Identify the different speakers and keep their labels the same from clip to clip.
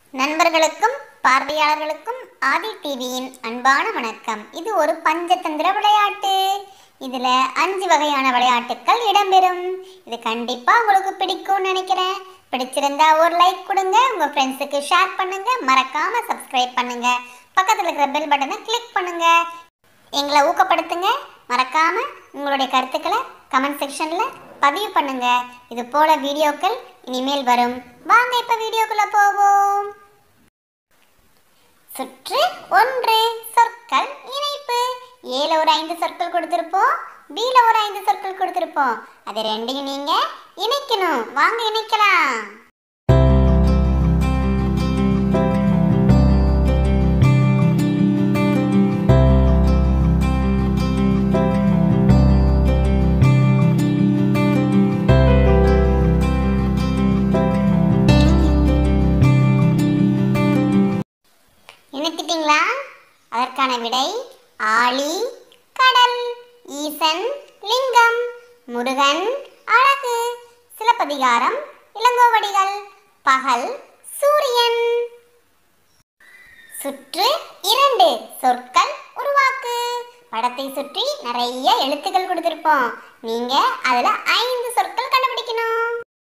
Speaker 1: நண்பர்களுக்கும் பார்வையாளர்களுக்கும் ஆதி டிவியின் அன்பான வணக்கம் இது ஒரு பஞ்சதந்திர விளையாட்டு இதில் அஞ்சு வகையான விளையாட்டுக்கள் இடம்பெறும் இது கண்டிப்பாக உங்களுக்கு பிடிக்கும்னு நினைக்கிறேன் பிடிச்சிருந்தா ஒரு லைக் கொடுங்க உங்கள் ஃப்ரெண்ட்ஸுக்கு ஷேர் பண்ணுங்க மறக்காம சப்ஸ்கிரைப் பண்ணுங்க பக்கத்தில் இருக்கிற பெல் பட்டனை கிளிக் பண்ணுங்க எங்களை ஊக்கப்படுத்துங்க மறக்காம உங்களுடைய கருத்துக்களை கமெண்ட் செக்ஷன்ல பதிவு பண்ணுங்க இது போல வீடியோக்கள் இனிமேல் வரும் வாங்க இப்ப வீடியோக்குள்ள போவோம் சுற்று ஒன்று சொற்கள் இணைப்பு ஏல ஒரு ஐந்து சொற்கள் கொடுத்திருப்போம் பில ஒரு ஐந்து சொற்கள் கொடுத்திருப்போம் அது ரெண்டையும் நீங்க இணைக்கணும் வாங்க இணைக்கலாம் இணைத்துட்டீங்களா அதற்கான விடை ஆளி கடல் ஈசன் லிங்கம் முருகன் அழகு சிலப்பதிகாரம் இளங்கோவடிகள் பகல் சூரியன் சுற்று இரண்டு சொற்கள் உருவாக்கு படத்தை சுற்றி நிறைய எழுத்துக்கள் கொடுத்திருப்போம் நீங்க அதுல ஐந்து சொற்கள் கண்டுபிடிக்கணும்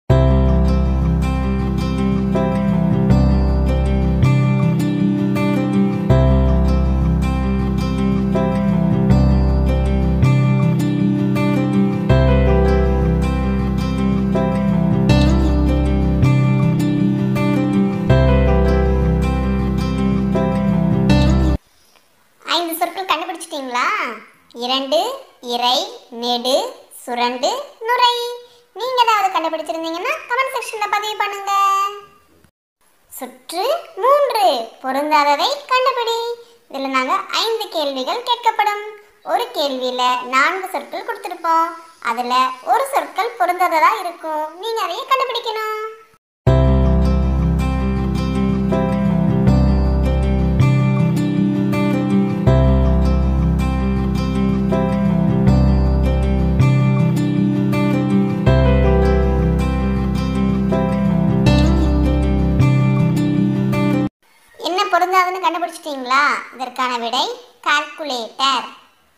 Speaker 1: ஐந்து சொற்கள் கண்டுபிடிச்சிட்டீங்களா இரண்டு இறை நெடு சுரண்டு நுரை நீங்க ஏதாவது கண்டுபிடிச்சிருந்தீங்கன்னா கமெண்ட் செக்ஷன்ல பதிவு பண்ணுங்க சுற்று மூன்று பொருந்தாததை கண்டுபிடி இதில் நாங்கள் ஐந்து கேள்விகள் கேட்கப்படும் ஒரு கேள்வியில் நான்கு சொற்கள் கொடுத்துருப்போம் அதில் ஒரு சொற்கள் பொருந்தாததா இருக்கும் நீங்கள் அதையே கண்டுபிடிக்கணும் என்ன பொருந்தாதுன்னு கண்டுபிடிச்சிட்டீங்களா இதற்கான விடை கால்குலேட்டர்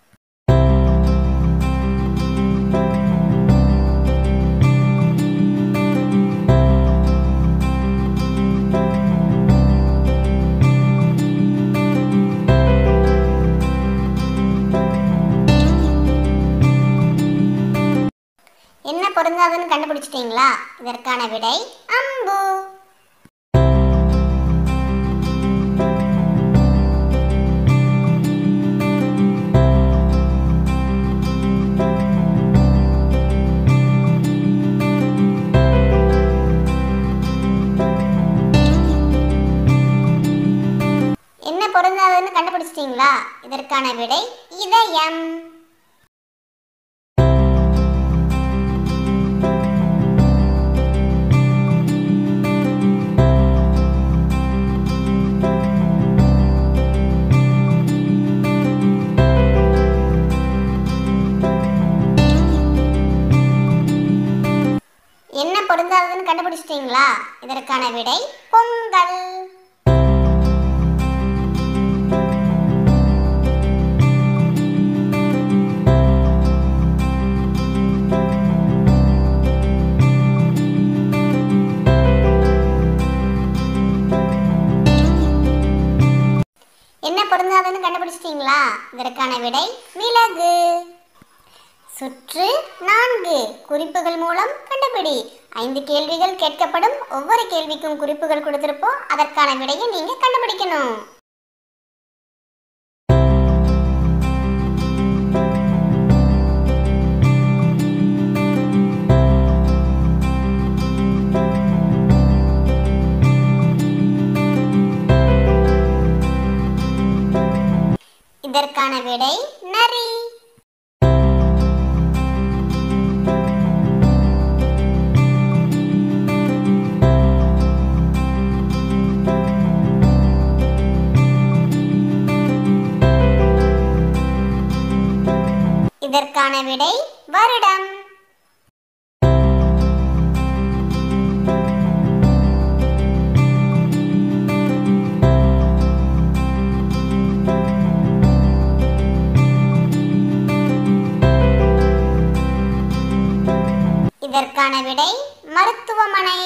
Speaker 1: என்ன பொருந்தாதுன்னு கண்டுபிடிச்சிட்டீங்களா இதற்கான விடை அம்பு என்ன பொருந்தாதுன்னு கண்டுபிடிச்சிட்டீங்களா இதற்கான விடை இதயம் என்ன பொருந்தாததுன்னு கண்டுபிடிச்சிட்டீங்களா இதற்கான விடை பொங்கல் என்ன பொருந்தாதுன்னு கண்டுபிடிச்சிட்டீங்களா இதற்கான விடை மிளகு சுற்று நான்கு குறிப்புகள் மூலம் கண்டுபிடி ஐந்து கேள்விகள் கேட்கப்படும் ஒவ்வொரு கேள்விக்கும் குறிப்புகள் கொடுத்திருப்போம் அதற்கான விடையை நீங்க கண்டுபிடிக்கணும் இதற்கான விடை நரி இதற்கான விடை வருடம் விடை மருத்துவமனை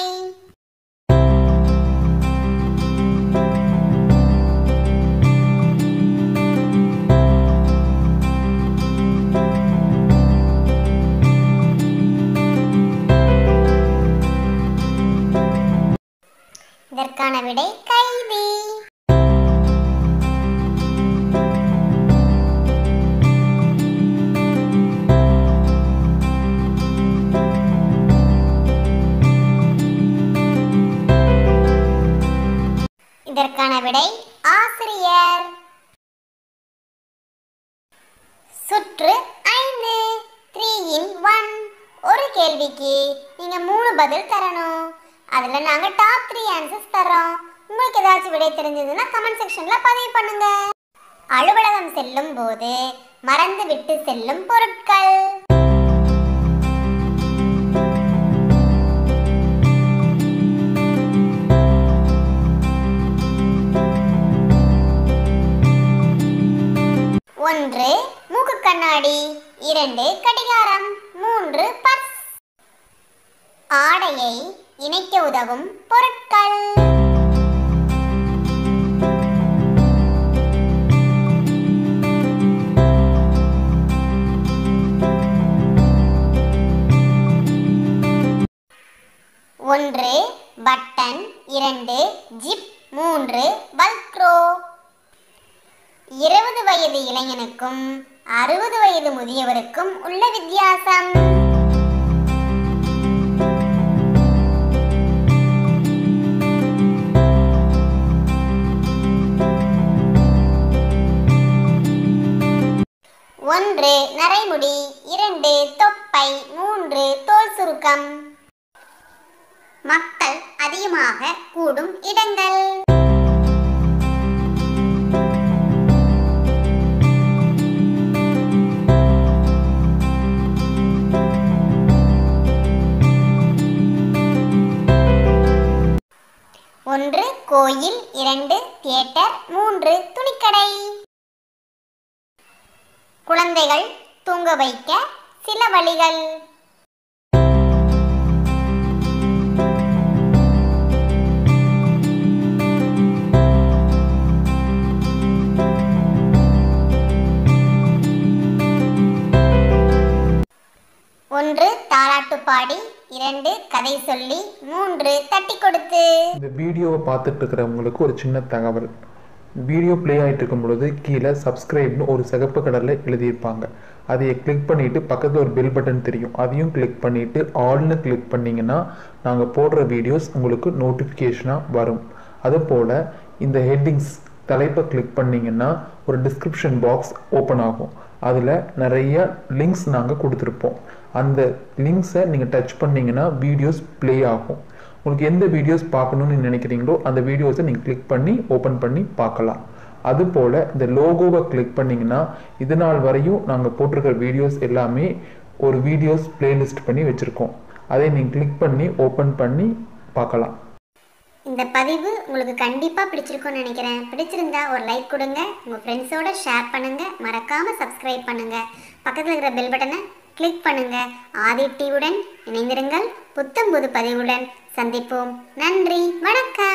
Speaker 1: இதற்கான விடை கைதி இதற்கான விடை ஆசிரியர் சுற்று ஐந்து த்ரீ இன் ஒன் ஒரு கேள்விக்கு நீங்க மூணு பதில் தரணும் அதுல நாங்க டாப் த்ரீ ஆன்சர்ஸ் தரோம் உங்களுக்கு ஏதாச்சும் விடை தெரிஞ்சதுன்னா கமெண்ட் செக்ஷன்ல பதிவு பண்ணுங்க அலுவலகம் செல்லும் போது மறந்து விட்டு செல்லும் பொருட்கள் ஒன்று மூக்கு கண்ணாடி இரண்டு கடிகாரம் மூன்று பர்ஸ் ஆடையை இணைக்க உதவும் பொருட்கள் ஒன்று பட்டன் இரண்டு ஜிப் மூன்று வல்க்ரோ இருபது வயது இளைஞனுக்கும் அறுபது வயது முதியவருக்கும் உள்ள வித்தியாசம் ஒன்று நரைமுடி இரண்டு தொப்பை மூன்று தோல் சுருக்கம் மக்கள் அதிகமாக கூடும் இடங்கள் ஒன்று கோயில் இரண்டு தியேட்டர் மூன்று துணிக்கடை குழந்தைகள் தூங்க வைக்க சில வழிகள் ஒன்று தாலாட்டு பாடி இரண்டு கதை சொல்லி மூன்று தட்டி கொடுத்து
Speaker 2: இந்த வீடியோவை பார்த்துட்டு இருக்கிறவங்களுக்கு ஒரு சின்ன தகவல் வீடியோ ப்ளே ஆகிட்டு இருக்கும் பொழுது கீழே சப்ஸ்கிரைப்னு ஒரு சிகப்பு கலரில் எழுதியிருப்பாங்க அதையை கிளிக் பண்ணிவிட்டு பக்கத்தில் ஒரு பெல் பட்டன் தெரியும் அதையும் கிளிக் பண்ணிவிட்டு ஆல்னு கிளிக் பண்ணிங்கன்னா நாங்கள் போடுற வீடியோஸ் உங்களுக்கு நோட்டிஃபிகேஷனாக வரும் அதுபோல் இந்த ஹெட்டிங்ஸ் தலைப்பை கிளிக் பண்ணிங்கன்னா ஒரு டிஸ்கிரிப்ஷன் பாக்ஸ் ஓப்பன் ஆகும் அதில் நிறைய லிங்க்ஸ் நாங்கள் கொடுத்துருப்போம் அந்த லிங்க்ஸை நீங்கள் டச் பண்ணிங்கன்னா வீடியோஸ் ப்ளே ஆகும் உங்களுக்கு எந்த வீடியோஸ் பார்க்கணும்னு நினைக்கிறீங்களோ அந்த வீடியோஸை நீங்கள் கிளிக் பண்ணி ஓப்பன் பண்ணி பார்க்கலாம் அதுபோல் இந்த லோகோவை கிளிக் பண்ணிங்கன்னா இது நாள் வரையும் நாங்கள் போட்டிருக்கிற வீடியோஸ் எல்லாமே ஒரு வீடியோஸ் பிளேலிஸ்ட் பண்ணி வச்சுருக்கோம் அதை நீங்கள் கிளிக் பண்ணி ஓப்பன் பண்ணி பார்க்கலாம்
Speaker 1: இந்த பதிவு உங்களுக்கு கண்டிப்பாக பிடிச்சிருக்கும்னு நினைக்கிறேன் பிடிச்சிருந்தா ஒரு லைக் கொடுங்க உங்கள் ஃப்ரெண்ட்ஸோட ஷேர் பண்ணுங்க மறக்காம சப்ஸ்கிரைப் பண்ணுங்க பக்கத்தில் இருக்கிற பெல் பட்டனை கிளிக் பண்ணுங்க ஆதி டிவியுடன் இணைந்திருங்கள் புத்தம் புது பதிவுடன் சந்திப்போம் நன்றி வணக்கம்